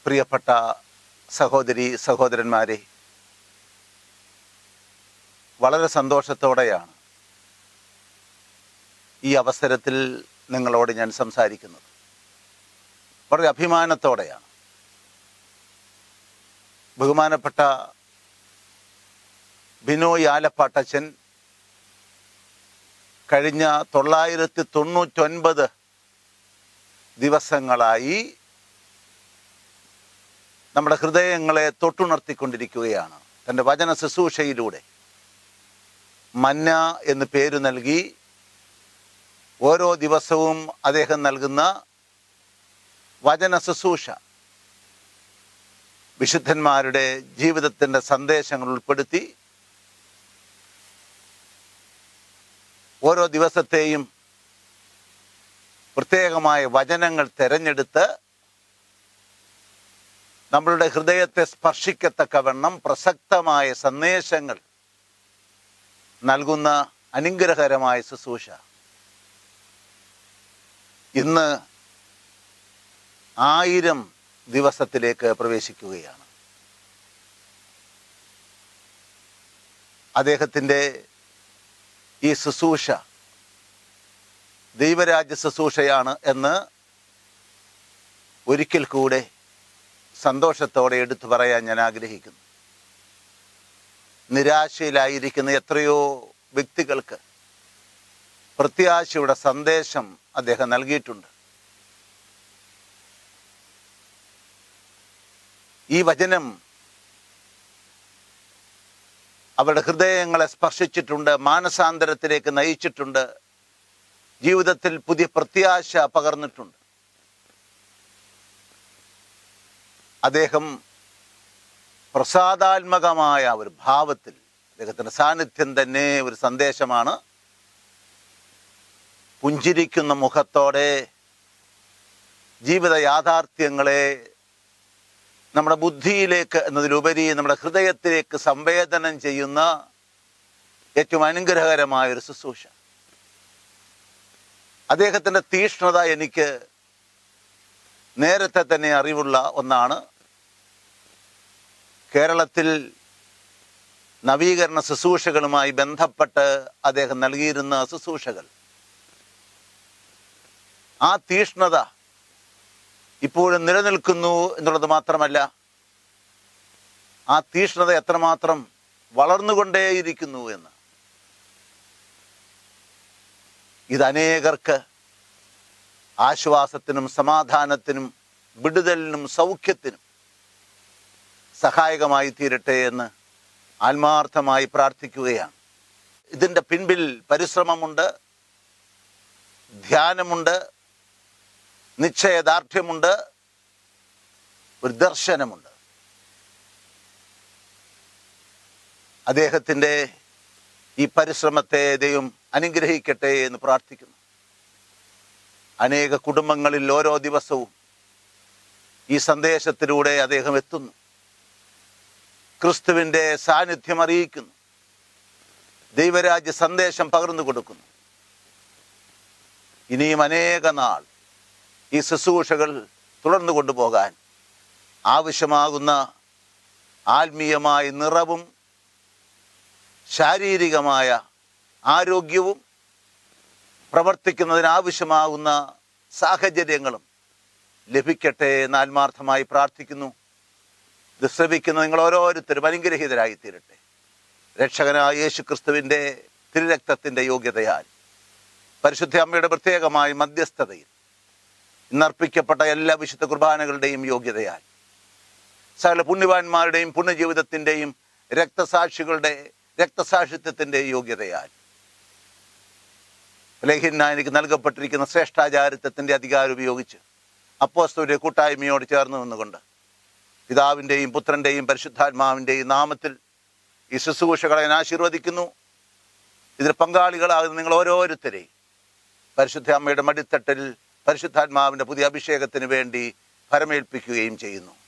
പ്രിയപ്പെട്ട സഹോദരി സഹോദരന്മാരെ വളരെ സന്തോഷത്തോടെയാണ് ഈ അവസരത്തിൽ നിങ്ങളോട് ഞാൻ സംസാരിക്കുന്നത് വളരെ അഭിമാനത്തോടെയാണ് ബഹുമാനപ്പെട്ട ബിനോയ് ആലപ്പാട്ടച്ചൻ കഴിഞ്ഞ തൊള്ളായിരത്തി തൊണ്ണൂറ്റൊൻപത് ദിവസങ്ങളായി നമ്മുടെ ഹൃദയങ്ങളെ തൊട്ടുണർത്തിക്കൊണ്ടിരിക്കുകയാണ് തൻ്റെ വചന ശുശ്രൂഷയിലൂടെ മന്ന എന്ന് പേര് നൽകി ഓരോ ദിവസവും അദ്ദേഹം നൽകുന്ന വചന ശുശ്രൂഷ വിശുദ്ധന്മാരുടെ ജീവിതത്തിൻ്റെ സന്ദേശങ്ങൾ ഉൾപ്പെടുത്തി ഓരോ ദിവസത്തെയും പ്രത്യേകമായ വചനങ്ങൾ തിരഞ്ഞെടുത്ത് നമ്മളുടെ ഹൃദയത്തെ സ്പർശിക്കത്തക്കവണ്ണം പ്രസക്തമായ സന്ദേശങ്ങൾ നൽകുന്ന അനുഗ്രഹകരമായ ശുശ്രൂഷ ഇന്ന് ആയിരം ദിവസത്തിലേക്ക് പ്രവേശിക്കുകയാണ് അദ്ദേഹത്തിൻ്റെ ഈ ശുശ്രൂഷ ദൈവരാജ്യ ശുശ്രൂഷയാണ് എന്ന് ഒരിക്കൽ കൂടെ സന്തോഷത്തോടെ എടുത്തു പറയാൻ ഞാൻ ആഗ്രഹിക്കുന്നു നിരാശയിലായിരിക്കുന്ന എത്രയോ വ്യക്തികൾക്ക് പ്രത്യാശയുടെ സന്ദേശം അദ്ദേഹം നൽകിയിട്ടുണ്ട് ഈ വചനം അവരുടെ ഹൃദയങ്ങളെ സ്പർശിച്ചിട്ടുണ്ട് മാനസാന്തരത്തിലേക്ക് നയിച്ചിട്ടുണ്ട് ജീവിതത്തിൽ പുതിയ പ്രത്യാശ പകർന്നിട്ടുണ്ട് അദ്ദേഹം പ്രസാദാത്മകമായ ഒരു ഭാവത്തിൽ അദ്ദേഹത്തിൻ്റെ സാന്നിധ്യം തന്നെ ഒരു സന്ദേശമാണ് പുഞ്ചിരിക്കുന്ന മുഖത്തോടെ ജീവിത യാഥാർത്ഥ്യങ്ങളെ നമ്മുടെ ബുദ്ധിയിലേക്ക് എന്നതിലുപരി നമ്മുടെ ഹൃദയത്തിലേക്ക് സംവേദനം ചെയ്യുന്ന ഏറ്റവും അനുഗ്രഹകരമായ ഒരു ശുശ്രൂഷ അദ്ദേഹത്തിൻ്റെ തീഷ്ണത എനിക്ക് നേരത്തെ തന്നെ അറിവുള്ള ഒന്നാണ് കേരളത്തിൽ നവീകരണ ശുശ്രൂഷകളുമായി ബന്ധപ്പെട്ട് അദ്ദേഹം നൽകിയിരുന്ന ശുശ്രൂഷകൾ ആ തീഷ്ണത ഇപ്പോഴും നിലനിൽക്കുന്നു എന്നുള്ളത് മാത്രമല്ല ആ തീഷ്ണത എത്രമാത്രം വളർന്നുകൊണ്ടേയിരിക്കുന്നു എന്ന് ഇത് അനേകർക്ക് ആശ്വാസത്തിനും സമാധാനത്തിനും വിടുതലിനും സൗഖ്യത്തിനും സഹായകമായി തീരട്ടെ എന്ന് ആത്മാർത്ഥമായി പ്രാർത്ഥിക്കുകയാണ് ഇതിൻ്റെ പിൻപിൽ പരിശ്രമമുണ്ട് ധ്യാനമുണ്ട് നിശ്ചയദാർഢ്യമുണ്ട് ഒരു ദർശനമുണ്ട് അദ്ദേഹത്തിൻ്റെ ഈ പരിശ്രമത്തെ ദൈവം അനുഗ്രഹിക്കട്ടെ എന്ന് പ്രാർത്ഥിക്കുന്നു അനേക കുടുംബങ്ങളിൽ ഓരോ ദിവസവും ഈ സന്ദേശത്തിലൂടെ അദ്ദേഹം എത്തുന്നു ക്രിസ്തുവിൻ്റെ സാന്നിധ്യം അറിയിക്കുന്നു ദൈവരാജ്യ സന്ദേശം പകർന്നു കൊടുക്കുന്നു ഇനിയും അനേക നാൾ ഈ ശുശ്രൂഷകൾ തുടർന്നു കൊണ്ടുപോകാൻ ആവശ്യമാകുന്ന ആത്മീയമായ നിറവും ശാരീരികമായ ആരോഗ്യവും പ്രവർത്തിക്കുന്നതിനാവശ്യമാകുന്ന സാഹചര്യങ്ങളും ലഭിക്കട്ടെ എന്ന് ആത്മാർത്ഥമായി പ്രാർത്ഥിക്കുന്നു ഇത് ശ്രവിക്കുന്ന നിങ്ങൾ ഓരോരുത്തരും അനുഗ്രഹീതരായി തീരട്ടെ രക്ഷകനായ യേശു ക്രിസ്തുവിൻ്റെ തിരുരക്തത്തിൻ്റെ യോഗ്യതയാൽ പരിശുദ്ധ അമ്മയുടെ പ്രത്യേകമായ മധ്യസ്ഥതയിൽ ഇന്നർപ്പിക്കപ്പെട്ട എല്ലാ വിശുദ്ധ കുർബാനകളുടെയും യോഗ്യതയാൽ സകല പുണ്യവാന്മാരുടെയും പുണ്യജീവിതത്തിൻ്റെയും രക്തസാക്ഷികളുടെ രക്തസാക്ഷിത്വത്തിൻ്റെ യോഗ്യതയാൽ ലേഖിന എനിക്ക് നൽകപ്പെട്ടിരിക്കുന്ന ശ്രേഷ്ഠാചാരിത്വത്തിൻ്റെ അധികാരം ഉപയോഗിച്ച് അപ്പോസ്തോലിയ കൂട്ടായ്മയോട് ചേർന്ന് നിന്നുകൊണ്ട് പിതാവിൻ്റെയും പുത്രൻ്റെയും പരിശുദ്ധാത്മാവിൻ്റെയും നാമത്തിൽ ഈ ശുശ്രൂഷകളെ ഞാൻ ആശീർവദിക്കുന്നു ഇതിൽ പങ്കാളികളാകുന്ന നിങ്ങൾ ഓരോരുത്തരെയും പരിശുദ്ധ അമ്മയുടെ മടിത്തട്ടിൽ പരിശുദ്ധാത്മാവിൻ്റെ പുതിയ അഭിഷേകത്തിന് വേണ്ടി ഫരമേൽപ്പിക്കുകയും ചെയ്യുന്നു